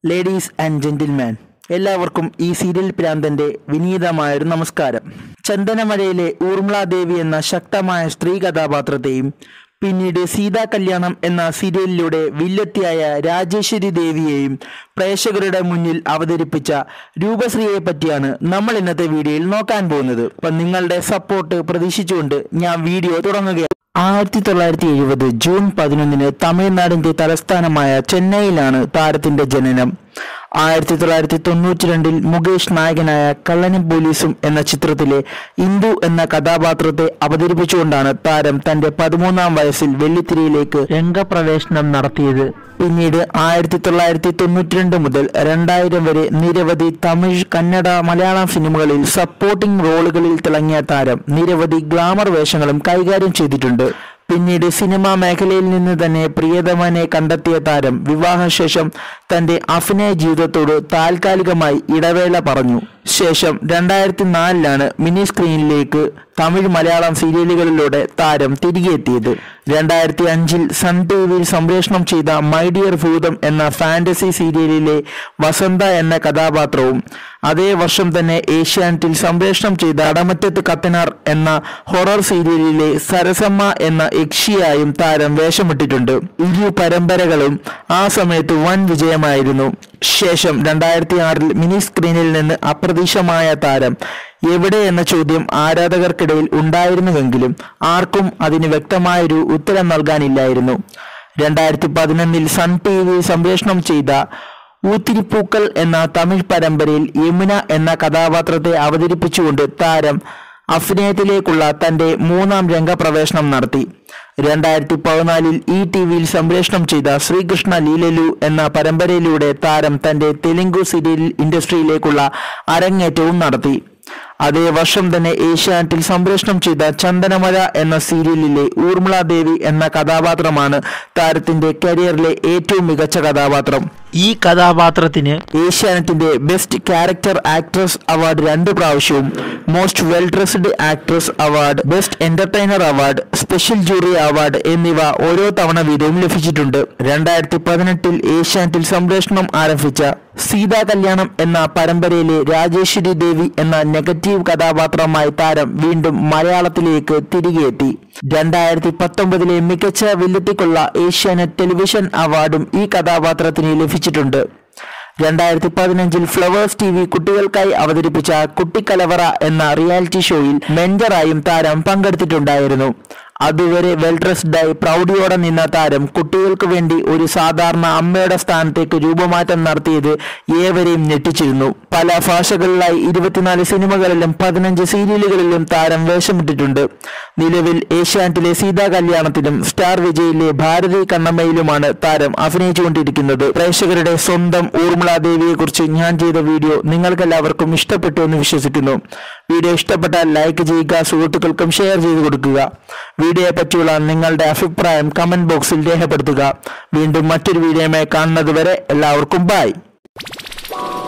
ladies and gentleman എല്ലാവർക്കും ഈ serial പ്രാന്തന്റെ വിനീതമായൊരു നമസ്കാരം ചന്ദനമഴയിലെ ഊർമിളാദേവി എന്ന ശക്തമായ സ്ത്രീ കഥാപാത്രത്തെയും പിന്നീട് സീതാ കല്യാണം എന്ന സീരിയലിലൂടെ വില്ലത്തിയായ രാജേശ്വരി ദേവിയെയും പ്രേക്ഷകരുടെ മുന്നിൽ അവതരിപ്പിച്ച രൂപശ്രീയെ പറ്റിയാണ് നമ്മൾ ഇന്നത്തെ വീഡിയോയിൽ നോക്കാൻ പോകുന്നത് അപ്പം നിങ്ങളുടെ സപ്പോർട്ട് പ്രതീക്ഷിച്ചുകൊണ്ട് ഞാൻ വീഡിയോ തുടങ്ങുകയാണ് ആയിരത്തി തൊള്ളായിരത്തി എഴുപത് ജൂൺ പതിനൊന്നിന് തമിഴ്നാടിന്റെ തലസ്ഥാനമായ ചെന്നൈയിലാണ് താരത്തിന്റെ ജനനം ആയിരത്തി തൊള്ളായിരത്തി തൊണ്ണൂറ്റി രണ്ടിൽ മുകേഷ് നായകനായ കള്ളനും പോലീസും എന്ന ചിത്രത്തിലെ ഇന്ദു എന്ന കഥാപാത്രത്തെ അവതരിപ്പിച്ചുകൊണ്ടാണ് താരം തന്റെ പതിമൂന്നാം വയസ്സിൽ വെള്ളിത്തിരയിലേക്ക് രംഗപ്രവേശനം നടത്തിയത് പിന്നീട് ആയിരത്തി തൊള്ളായിരത്തി തൊണ്ണൂറ്റി രണ്ട് മുതൽ രണ്ടായിരം വരെ നിരവധി തമിഴ് കന്നഡ മലയാളം സിനിമകളിൽ സപ്പോർട്ടിംഗ് റോളുകളിൽ തിളങ്ങിയ താരം നിരവധി ഗ്ലാമർ വേഷങ്ങളും കൈകാര്യം ചെയ്തിട്ടുണ്ട് പിന്നീട് സിനിമാ മേഖലയിൽ നിന്ന് തന്നെ പ്രിയതമനെ കണ്ടെത്തിയ താരം വിവാഹശേഷം തന്റെ അഭിനയ ജീവിതത്തോട് താൽക്കാലികമായി ഇടവേള പറഞ്ഞു ശേഷം രണ്ടായിരത്തി നാലിലാണ് മിനി സ്ക്രീനിലേക്ക് തമിഴ് മലയാളം സീരിയലുകളിലൂടെ താരം തിരികെ എത്തിയത് രണ്ടായിരത്തി അഞ്ചിൽ സൺ ടി വിയിൽ സംപ്രേഷണം ചെയ്ത മൈ ഡിയർ ഭൂതം എന്ന ഫാന്റസി സീരിയലിലെ വസന്ത എന്ന കഥാപാത്രവും അതേ വർഷം തന്നെ ഏഷ്യാനെറ്റിൽ സംപ്രേഷണം ചെയ്ത അടമറ്റത്ത് കത്തനാർ എന്ന ഹൊറർ സീരിയലിലെ സരസമ്മ എന്ന യക്ഷിയായും താരം വേഷമിട്ടിട്ടുണ്ട് ഇരു പരമ്പരകളും ആ സമയത്ത് വൻ വിജയമായിരുന്നു ശേഷം രണ്ടായിരത്തി ആറിൽ മിനി സ്ക്രീനിൽ നിന്ന് അപ്രതീക്ഷമായ താരം എവിടെ എന്ന ചോദ്യം ആരാധകർക്കിടയിൽ ഉണ്ടായിരുന്നുവെങ്കിലും ആർക്കും അതിന് വ്യക്തമായൊരു ഉത്തരം നൽകാനില്ലായിരുന്നു രണ്ടായിരത്തി പതിനൊന്നിൽ സൺ ടി വി സംപ്രേഷണം ചെയ്ത ഊത്തിരിപ്പൂക്കൾ എന്ന തമിഴ് പരമ്പരയിൽ യമുന എന്ന കഥാപാത്രത്തെ അവതരിപ്പിച്ചുകൊണ്ട് താരം അഭിനയത്തിലേക്കുള്ള തന്റെ മൂന്നാം രംഗപ്രവേശനം നടത്തി രണ്ടായിരത്തി പതിനാലിൽ ഈ ടി വിയിൽ സംപ്രേഷണം ചെയ്ത ശ്രീകൃഷ്ണ ലീലലു എന്ന പരമ്പരയിലൂടെ താരം തന്റെ തെലുങ്കു സീരിയൽ ഇൻഡസ്ട്രിയിലേക്കുള്ള അരങ്ങേറ്റവും നടത്തി അതേ വർഷം തന്നെ ഏഷ്യാനെറ്റിൽ സംപ്രേഷണം ചെയ്ത ചന്ദനമഴ എന്ന സീരിയലിലെ ഊർമിളാദേവി എന്ന കഥാപാത്രമാണ് താരത്തിന്റെ കരിയറിലെ ഏറ്റവും മികച്ച കഥാപാത്രം ഈ കഥാപാത്രത്തിന് ഏഷ്യാനെറ്റിന്റെ ബെസ്റ്റ് ക്യാരക്ടർ ആക്ട്രസ് അവാർഡ് രണ്ട് പ്രാവശ്യവും most well dressed actress award best entertainer award special jury award എന്നിവ ഓരോ തവണ വീതവും ലഭിച്ചിട്ടുണ്ട് രണ്ടായിരത്തി പതിനെട്ടിൽ ഏഷ്യാനെറ്റിൽ സംപ്രേഷണം ആരംഭിച്ച സീതാ കല്യാണം എന്ന പരമ്പരയിലെ രാജേശ്വരി ദേവി എന്ന നെഗറ്റീവ് കഥാപാത്രമായി താരം വീണ്ടും മലയാളത്തിലേക്ക് തിരികെ എത്തി രണ്ടായിരത്തി പത്തൊമ്പതിലെ മികച്ച വില്ലത്തിക്കുള്ള ഏഷ്യാനെറ്റ് ടെലിവിഷൻ അവാർഡും ഈ കഥാപാത്രത്തിന് ലഭിച്ചിട്ടുണ്ട് രണ്ടായിരത്തി പതിനഞ്ചിൽ ഫ്ലവേഴ്സ് ടി വി കുട്ടികൾക്കായി അവതരിപ്പിച്ച കുട്ടിക്കലവറ എന്ന റിയാലിറ്റി ഷോയിൽ മെന്ററായും താരം പങ്കെടുത്തിട്ടുണ്ടായിരുന്നു അതുവരെ വെൽ ഡ്രസ്ഡായി പ്രൗഢിയോടെ നിന്ന താരം കുട്ടികൾക്ക് വേണ്ടി ഒരു സാധാരണ അമ്മയുടെ സ്ഥാനത്തേക്ക് രൂപമാറ്റം നടത്തിയത് ഏവരെയും ഞെട്ടിച്ചിരുന്നു പല ഭാഷകളിലായി ഇരുപത്തിനാല് സിനിമകളിലും പതിനഞ്ച് സീരിയലുകളിലും താരം വേഷമിട്ടിട്ടുണ്ട് നിലവിൽ ഏഷ്യാനെറ്റിലെ സീതാ കല്യാണത്തിലും സ്റ്റാർ വിജയിലെ ഭാരതി കണ്ണമ്മയിലുമാണ് താരം അഭിനയിച്ചുകൊണ്ടിരിക്കുന്നത് പ്രേക്ഷകരുടെ സ്വന്തം ഊർമിളാദേവിയെ കുറിച്ച് ഞാൻ ചെയ്ത വീഡിയോ നിങ്ങൾക്കെല്ലാവർക്കും ഇഷ്ടപ്പെട്ടു എന്ന് വിശ്വസിക്കുന്നു വീഡിയോ ഇഷ്ടപ്പെട്ടാൽ ലൈക്ക് ചെയ്യുക സുഹൃത്തുക്കൾക്കും ഷെയർ ചെയ്ത് കൊടുക്കുക വീഡിയോയെ പറ്റിയുള്ള നിങ്ങളുടെ അഭിപ്രായം കമന്റ് ബോക്സിൽ രേഖപ്പെടുത്തുക വീണ്ടും മറ്റൊരു വീഡിയോയുമായി കാണുന്നത് വരെ എല്ലാവർക്കും ബൈ